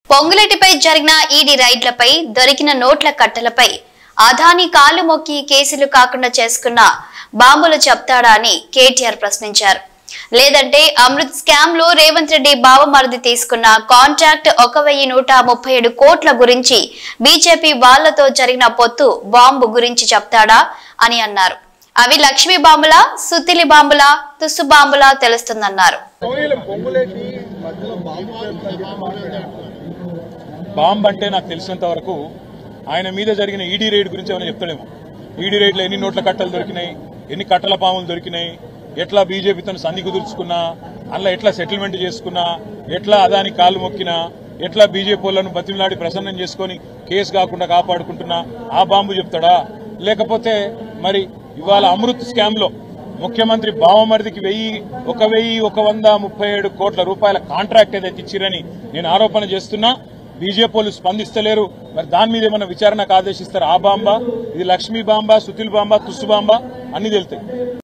పొంగులెట్టిపై జరిగిన ఈడీ రైడ్లపై దొరికిన నోట్ల కట్టలపై అదాని కాలు మొక్కి కేసులు కాకుండా చేసుకున్న బాంబులు చెప్తాడా అని కేటీఆర్ ప్రశ్నించారు లేదంటే అమృత్ స్కామ్ లో రేవంత్ రెడ్డి బావమరిది తీసుకున్న కాంట్రాక్ట్ ఒక వెయ్యి నూట ముప్పై ఏడు కోట్ల గురించి బీజేపీ వాళ్లతో జరిగిన పొత్తు బాంబు గురించి చెప్తాడా అని అన్నారు అవి లక్ష్మీ బాంబులా సుత్తిలి బాంబులా తుస్సు బాంబులా తెలుస్తుందన్నారు పొంగులేటి మధ్యలో బాంబు పేరుతో మాట్లాడారు బాంబ్ అంటే నాకు తెలిసినంత వరకు ఆయన మీద జరిగిన ఈడీ రైడ్ గురించి ఏమైనా చెప్తాడేమో ఈడీ రైడ్లో ఎన్ని నోట్ల కట్టలు దొరికినాయి ఎన్ని కట్టల పాములు దొరికినాయి ఎట్లా బీజేపీతో సంధి కుదుర్చుకున్నా అందులో ఎట్లా సెటిల్మెంట్ చేసుకున్నా ఎట్లా అదాని కాలు మొక్కినా ఎట్లా బీజేపీ వాళ్ళను బతిమలాడి ప్రసన్నం చేసుకొని కేసు కాకుండా కాపాడుకుంటున్నా ఆ బాంబు చెప్తాడా లేకపోతే మరి ఇవాళ అమృత్ స్కామ్ లో ముఖ్యమంత్రి బావమరిదికి వెయ్యి ఒక వెయ్యి ఒక వంద ముప్పై ఏడు కోట్ల రూపాయల కాంట్రాక్ట్ ఏదైతే ఇచ్చిరని నేను ఆరోపణ చేస్తున్నా బీజేపీ వాళ్ళు స్పందిస్తలేరు మరి దాని మీద ఏమైనా విచారణకు ఆదేశిస్తారు ఆ బాంబా ఇది లక్ష్మీ బాంబా సుతిల్ బాంబా తుస్సు బాంబా అన్ని తెలుతాయి